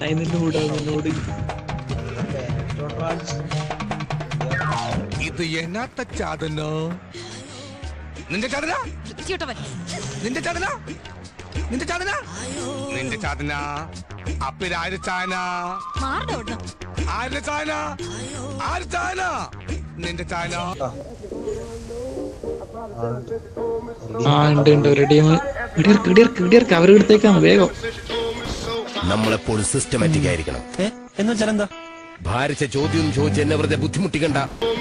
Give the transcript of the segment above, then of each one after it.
അതിന് ലോഡ് അതിനോട് ഇത് എന്നാത്ത ചാതനോ നിന്റെ ചാതന ചീട്ടവൻ നിന്റെ ചാതന നിന്റെ ചാതന നിന്റെ ചാതന അപ്പിലാര് ചാന മാറുടെ ഓടണം ആരുടെ ചാന ആര് ചാന നിന്റെ ചാന ആ ഉണ്ട് ഉണ്ട് ഒരു ടീം ഇടിയർക്ക് ഇടിയർക്ക് ഇടിയർക്ക് അവർ എടുത്തേക്കാണ് വേഗം നമ്മളെപ്പോഴും സിസ്റ്റമാറ്റിക് ആയിരിക്കണം എന്ന് വെച്ചാൽ എന്താ ഭാരിച്ച ചോദ്യം ചോദിച്ച് എന്നെ വെറുതെ ബുദ്ധിമുട്ടിക്കണ്ട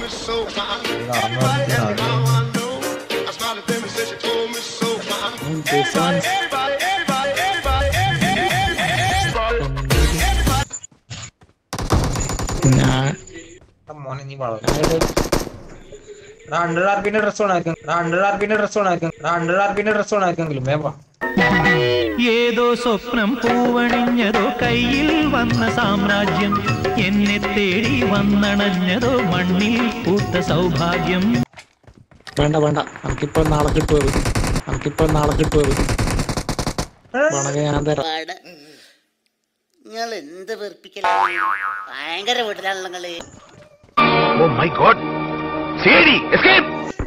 ഞാൻ മോനെ നീ വളർന്നു ഹൺഡ്രഡ് ആർ പിന്റെ ഡ്രസ് ഓണായിരിക്കും ഹൺഡ്രഡ് ആർ പിന്റെ ഡ്രസ് ഓണായിരിക്കും ഹൺഡ്രഡ് ആർ പിന്റെ ഡ്രസ് ഓണായിരിക്കെങ്കിലും വേവാ ഏതോ സ്വപ്നം പൂവണിഞ്ഞതോ കയ്യിൽ വന്ന സാമ്രാജ്യം എന്നെ തേടി വന്നണഞ്ഞതോ മണ്ണിൽ പൂത്ത സൗഭാഗ്യം വേണ്ട വേണ്ട നമുക്കിപ്പോ നാളെ കിട്ടുമത് നമുക്കിപ്പോ നാളെ കിട്ടുമത് വേണമെങ്കിൽ ഞാൻ തരാം നിങ്ങൾ എന്ത് വെറുപ്പിക്കലാണ് ഭയങ്കര വീട്ടിലാണല്ലോ നിങ്ങള് ഓ മൈ ഗോഡ് ശരി എസ്കേപ്പ്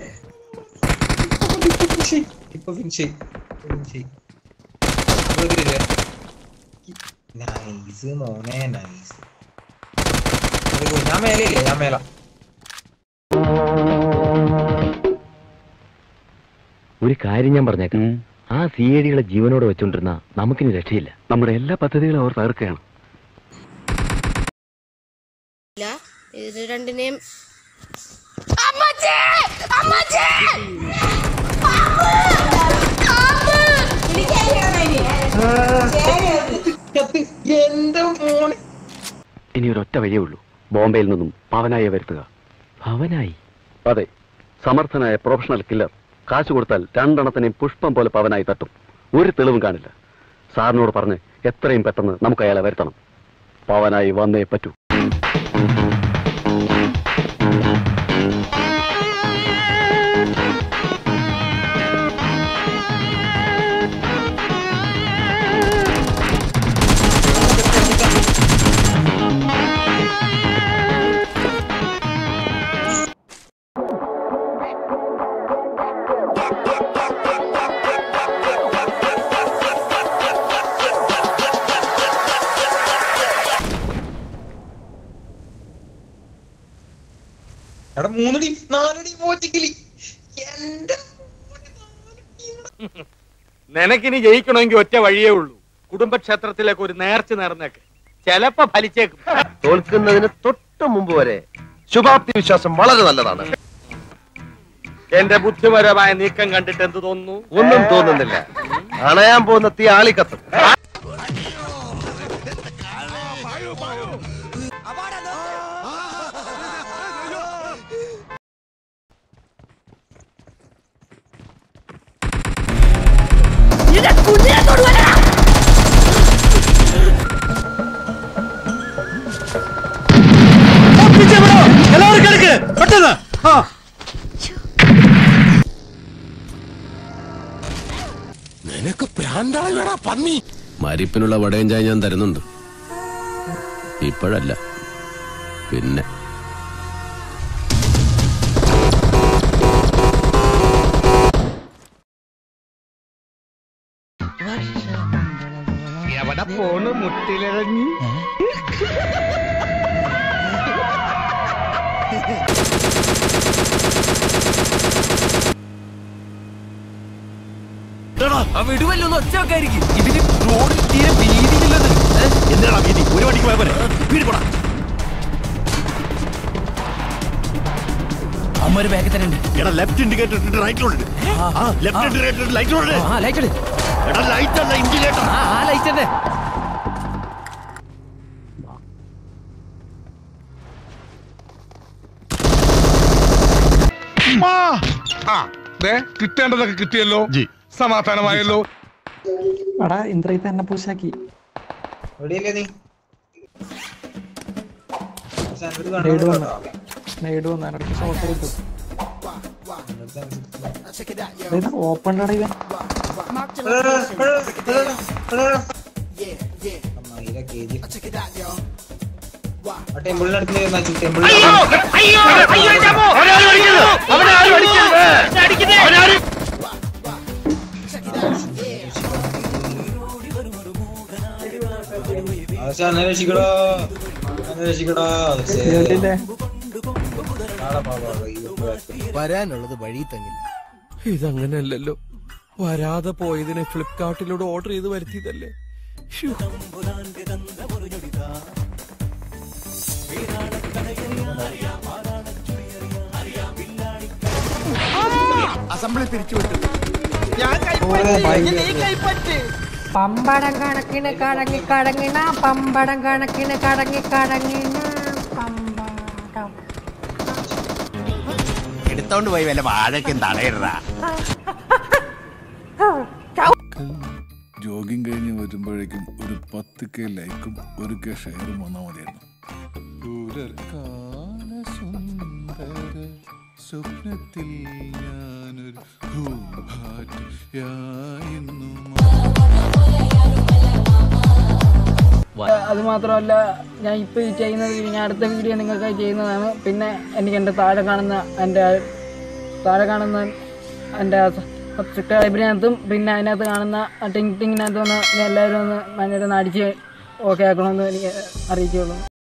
ഇപ്പൊ ഫിനിഷ് ഫിനിഷ് നൈസ് മോനെ നൈസ് ഞാൻ മേലയില്ലേ ഞാൻ മേല ഒരു കാര്യം ഞാൻ പറഞ്ഞേക്കാം ആ സി ഐ ഡികളെ ജീവനോടെ വെച്ചോണ്ടിരുന്ന നമുക്കിനി രക്ഷയില്ല നമ്മുടെ എല്ലാ പദ്ധതികളും അവർ തകർക്കുകയാണ് ഇത് രണ്ടിനെയും എന്റെ മോനെ ഇനി ഒരൊറ്റ വഴിയേ ഉള്ളൂ ബോംബെയിൽ നിന്നും പവനായി വരുത്തുക പവനായി അതെ സമർത്ഥനായ പ്രൊഫഷണൽ കില്ലർ കാശ് കൊടുത്താൽ രണ്ടെണ്ണത്തിനെയും പുഷ്പം പോലെ പവനായി തട്ടും ഒരു തെളിവും കാണില്ല സാറിനോട് പറഞ്ഞ് എത്രയും പെട്ടെന്ന് നമുക്ക് അയാളെ വരുത്തണം പവനായി വന്നേ പറ്റൂ എടാ മൂന്നടി നാലടി പോറ്റിക്കിളി എന്റെ നിനക്കിനി ജയിക്കണമെങ്കിൽ ഒറ്റ വഴിയേ ഉള്ളൂ കുടുംബക്ഷേത്രത്തിലേക്ക് ഒരു നേർച്ച നേർന്നേക്ക് ചെലപ്പോ ഫലിച്ചേക്കും തോൽക്കുന്നതിന് തൊട്ട് മുമ്പ് വരെ ശുഭാപ്തി വിശ്വാസം വളരെ നല്ലതാണ് എന്റെ ബുദ്ധിപരമായ നീക്കം കണ്ടിട്ട് എന്ത് തോന്നുന്നു ഒന്നും തോന്നുന്നില്ല അണയാൻ പോകുന്ന തീ ആളിക്കത്തും എല്ലാവർക്കും എടുക്ക് പെട്ടെന്ന് ആ നിനക്ക് പ്രാന്താളാ പന്നി മരിപ്പിനുള്ള വടയും ചായ ഞാൻ തരുന്നുണ്ട് ഇപ്പോഴല്ല പിന്നെ എവിടെ പോണ് മുട്ടിലിറങ്ങി വിടുവല്ലോ ഒച്ചയൊക്കെ ഇതിന് റോഡിൽ തീരെ വീതിയില്ലെന്ന് എന്തിനാ വീതി ഒരു വണ്ടിക്ക് പോയ പോലെ വീട് പോടാ അമ്മ ബാക്കിൽ തന്നെ ഉണ്ട് എടാ ലെഫ്റ്റ് ഇൻഡിക്കേറ്റർ ഇട്ടിട്ട് റൈറ്റിലോട്ട് ആ ലെഫ്റ്റ് ഇൻഡിക്കേറ്റർ ലൈറ്റിലോട്ട് ആ ലൈറ്റ് എടാ ലൈറ്റ് അല്ല ഇൻഡിക്കേറ്റർ ആ ആ ലൈറ്റ് തന്നെ ആ ദേ കിട്ടേണ്ടതൊക്കെ കിട്ടിയല്ലോ സമാധാനമായല്ലോ എടാ ഇന്ദ്രയിത്ത് എന്നെ പൂശാക്കി എവിടെയല്ലേ നീ നേട് വന്നു നേട് വന്നു ഇടയ്ക്ക് ഷോട്ട് കിട്ടും ഓപ്പൺ ഇവൻ ടെമ്പിളിനടുത്ത് ടെമ്പിൾ ആവശ്യം അന്നെ രക്ഷിക്കടോ അന്നെ രക്ഷിക്കടോ വരാനുള്ളത് വഴി തങ്ങില്ല ഇതങ്ങനെയല്ലല്ലോ വരാതെ പോയതിനെ ഫ്ലിപ്കാർട്ടിലൂടെ ഓർഡർ ചെയ്ത് വരുത്തിയതല്ലേ ശ്ശോ. അസംബ്ലി പിരിച്ചുവിട്ടു പമ്പടം കണക്കിന് കടങ്ങി കടങ്ങിന പമ്പടം കണക്കിന് കടങ്ങി കടങ്ങിന പമ്പടം എടുത്തോണ്ട് പോയി വല്ല വാഴയ്ക്കും തടയിടാ ജോഗിങ് കഴിഞ്ഞ് വരുമ്പോഴേക്കും ഒരു പത്ത് കെ ലൈക്കും ഒരു കെ ഷെയറും വന്നാൽ മതിയായിരുന്നു പുലർക്കാല സുന്ദര സ്വപ്നത്തിൽ ഞാനൊരു പൂമ്പാറ്റയായിരുന്നു അത് മാത്രമല്ല ഞാൻ ഇപ്പോൾ ഈ ചെയ്യുന്നത് ഞാൻ അടുത്ത വീഡിയോ നിങ്ങൾക്കായി ചെയ്യുന്നതാണ് പിന്നെ എനിക്ക് എൻ്റെ താഴെ കാണുന്ന എൻ്റെ താഴെ കാണുന്ന എൻ്റെ സബ്സ്ക്രൈബിനകത്തും പിന്നെ അതിനകത്ത് കാണുന്ന ടിങ് ടിങ്ങിനകത്തും ഒന്ന് എല്ലാവരും ഒന്ന് ഭയങ്കര ഒന്ന് അടിച്ച് ഓക്കെ ആക്കണമെന്ന് എനിക്ക് അറിയിക്കുള്ളൂ